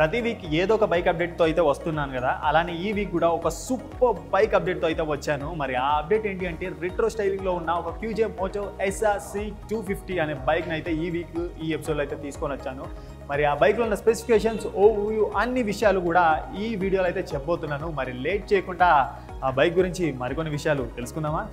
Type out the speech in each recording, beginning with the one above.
ప్రతి వీక్ ఏదో ఒక బైక్ అప్డేట్తో అయితే వస్తున్నాను కదా అలానే ఈ వీక్ కూడా ఒక సూపర్ బైక్ అప్డేట్తో అయితే వచ్చాను మరి ఆ అప్డేట్ ఏంటి అంటే రిట్రో స్టైలింగ్లో ఉన్న ఒక QJ Moto SRC two fifty అనే బైక్ని అయితే ఈ వీక్ ఈ ఎపిసోడ్లో అయితే తీసుకొని వచ్చాను మరి ఆ బైక్లో ఉన్న స్పెసిఫికేషన్స్ ఓ అన్ని విషయాలు కూడా ఈ వీడియోలో అయితే చెప్పబోతున్నాను మరి లేట్ చేయకుండా ఆ బైక్ గురించి మరికొన్ని విషయాలు తెలుసుకుందామా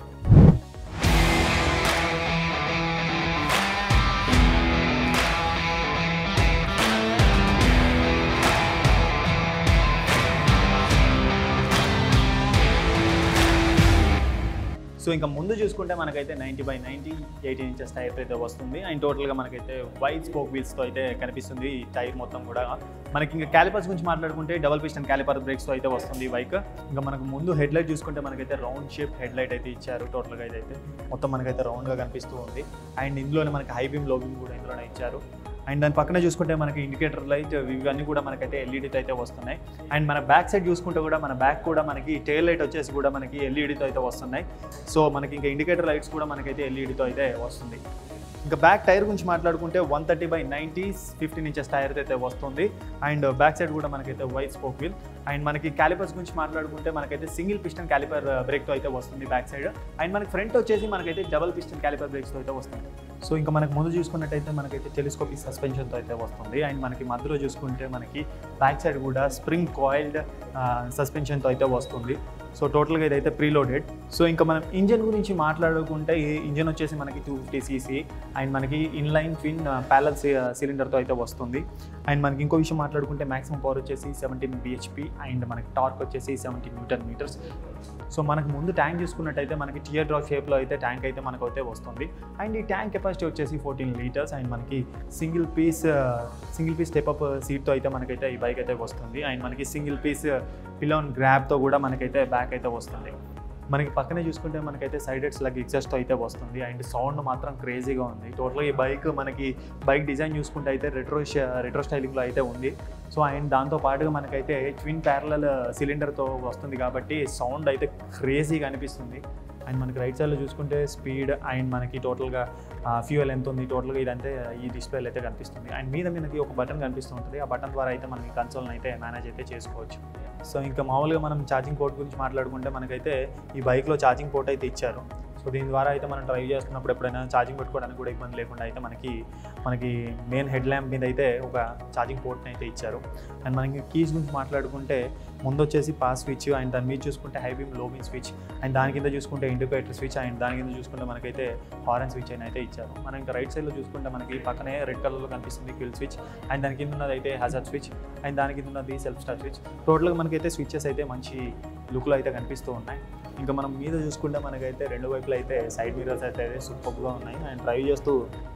సో ఇంకా ముందు చూసుకుంటే మనకైతే ninety by ninety eighteen inches tyre అయితే వస్తుంది అండ్ టోటల్గా మనకైతే వైట్ స్పోక్ వీల్స్తో అయితే కనిపిస్తుంది ఈ టైర్ మొత్తం కూడా మనకి ఇంకా క్యాలిపర్స్ గురించి మాట్లాడుకుంటే డబల్ పిస్టన్ క్యాలిపర్ బ్రేక్స్తో అయితే వస్తుంది ఈ బైక్ ఇంకా మనకు ముందు హెడ్ లైట్ చూసుకుంటే మనకైతే రౌండ్ షేప్ హెడ్ లైట్ అయితే ఇచ్చారు టోటల్గా అయితే మొత్తం మనకైతే రౌండ్గా కనిపిస్తూ ఉంది అండ్ ఇందులోనే మనకి హై బీమ్ లో బీమ్ కూడా ఇందులోనే ఇచ్చారు అండ్ దాని పక్కన చూసుకుంటే మనకి ఇండికేటర్ లైట్ ఇవన్నీ కూడా మనకైతే ఎల్ఈడితో అయితే వస్తున్నాయి అండ్ మన బ్యాక్ సైడ్ చూసుకుంటే కూడా మన బ్యాక్ కూడా మనకి టైల్ లైట్ వచ్చేసి కూడా మనకి ఎల్ఈడితో అయితే వస్తున్నాయి సో మనకి ఇంకా ఇండికేటర్ లైట్స్ కూడా మనకైతే ఎల్ఈడితో అయితే వస్తుంది ఇంకా బ్యాక్ టైర్ గురించి మాట్లాడుకుంటే one thirty by ninety fifteen inches tyre అయితే వస్తుంది అండ్ బ్యాక్ సైడ్ కూడా మనకైతే వైట్ స్పోక్ వీల్ అండ్ మనకి క్యాలిపర్స్ గురించి మాట్లాడుకుంటే మనకైతే సింగిల్ పిస్టన్ క్యాలిపర్ బ్రేక్తో అయితే వస్తుంది బ్యాక్ సైడ్ అండ్ మనకి ఫ్రంట్ వచ్చేసి మనకైతే డబల్ పిస్టన్ క్యాలిపర్ బ్రేక్స్తో అయితే వస్తుంది సో ఇంకా మనకు ముందు చూసుకున్నట్టయితే మనకైతే టెలిస్కోపిక్ సస్పెన్షన్తో అయితే వస్తుంది అండ్ మనకి మధ్యలో చూసుకుంటే మనకి బ్యాక్ సైడ్ కూడా స్ప్రింగ్ కాయిల్డ్ సస్పెన్షన్తో అయితే వస్తుంది సో టోటల్గా ఇదైతే ప్రీలోడెడ్ సో ఇంకా మనం ఇంజన్ గురించి మాట్లాడుకుంటే ఈ ఇంజన్ వచ్చేసి మనకి టూ ఫిఫ్టీ సీసీ అండ్ మనకి ఇన్లైన్ ట్విన్ ప్యాలల్ సిలిండర్తో అయితే వస్తుంది అండ్ మనకి ఇంకో విషయం మాట్లాడుకుంటే మాక్సిమం పవర్ వచ్చేసి సెవెంటీన్ బిహెచ్పి అండ్ మనకి టార్క్ వచ్చేసి సెవెంటీన్ న్యూటన్ మీటర్స్ సో మనకు ముందు ట్యాంక్ చూసుకున్నట్టయితే మనకి టియర్ డ్రాప్ షేప్లో అయితే ట్యాంక్ అయితే మనకు అయితే వస్తుంది అండ్ ఈ ట్యాంక్ కెపాసిటీ వచ్చేసి ఫోర్టీన్ లీటర్స్ అండ్ మనకి single piece single piece step up సీట్తో అయితే మనకైతే ఈ బైక్ అయితే వస్తుంది అండ్ మనకి సింగిల్ పీస్ పిలోన్ గ్రాబ్తో కూడా మనకైతే బ్యాక్ అయితే వస్తుంది మనకి పక్కనే చూసుకుంటే మనకైతే సైడ్ హెడ్స్ లాగా ఎగ్జాస్ట్ అయితే వస్తుంది అండ్ సౌండ్ మాత్రం క్రేజీగా ఉంది టోటల్గా ఈ బైక్ మనకి బైక్ డిజైన్ చూసుకుంటే అయితే రెట్రో రెట్రో స్టైలింగ్లో అయితే ఉంది సో అండ్ దాంతో పాటుగా మనకైతే ట్విన్ ప్యారలల్ సిలిండర్తో వస్తుంది కాబట్టి సౌండ్ అయితే క్రేజీగా అనిపిస్తుంది అండ్ మనకి రైట్ సైడ్లో చూసుకుంటే స్పీడ్ అండ్ మనకి టోటల్గా ఫ్యూయల్ ఎంత ఉంది టోటల్గా ఇదంతే ఈ డిస్ప్లేలో అయితే కనిపిస్తుంది అండ్ మీద మనకి ఒక బటన్ కనిపిస్తూ ఉంటుంది ఆ బటన్ ద్వారా అయితే మనం ఈ కన్సోల్ని అయితే మేనేజ్ అయితే చేసుకోవచ్చు సో ఇంకా మామూలుగా మనం ఛార్జింగ్ పోర్ట్ గురించి మాట్లాడుకుంటే మనకైతే ఈ బైక్లో ఛార్జింగ్ పోర్ట్ అయితే ఇచ్చారు సో దీని ద్వారా అయితే మనం డ్రైవ్ చేస్తున్నప్పుడు ఎప్పుడైనా ఛార్జింగ్ పెట్టుకోవడానికి కూడా ఇబ్బంది లేకుండా అయితే మనకి మనకి మెయిన్ హెడ్ ల్యాంప్ మీద అయితే ఒక ఛార్జింగ్ పోర్ట్ని అయితే ఇచ్చారు అండ్ మనకి కీస్ గురించి మాట్లాడుకుంటే ముందు వచ్చేసి పాస్ స్విచ్ అండ్ దాని మీద చూసుకుంటే high beam low beam switch and దాని కింద చూసుకుంటే ఇండికేటర్ స్విచ్ అండ్ దాని కింద చూసుకుంటే మనకైతే హారన్ స్విచ్ అని అయితే ఇచ్చారు మనం ఇంకా రైట్ సైడ్లో చూసుకుంటే మనకి పక్కనే రెడ్ కలర్లో కనిపిస్తుంది క్విల్ స్విచ్ అండ్ దాని కింద ఉన్నది అయితే హజార్ స్విచ్ అండ్ దాని కింద ఉన్నది సెల్ఫ్ స్టార్ట్ స్విచ్ టోటల్గా మనకైతే స్విచ్చెస్ అయితే మంచి లుక్లో అయితే కనిపిస్తూ ఉన్నాయి ఇంకా మనం మీద చూసుకుంటే మనకైతే రెండు వైపులు అయితే సైడ్ మిరర్స్ అయితే సూపర్గా ఉన్నాయి అండ్ డ్రైవ్ చేస్తూ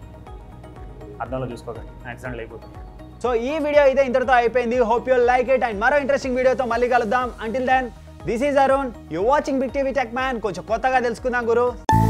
అద్దంలో చూసుకోకండి యాక్సిడెంట్ అయిపోతుంది సో ఈ వీడియో అయితే ఇంతటితో అయిపోయింది hope you like it and మరో ఇంట్రెస్టింగ్ వీడియోతో మళ్ళీ కలుద్దాం until then this is Arun you watching big TV tech man కొంచెం కొత్తగా తెలుసుకుందాం గురు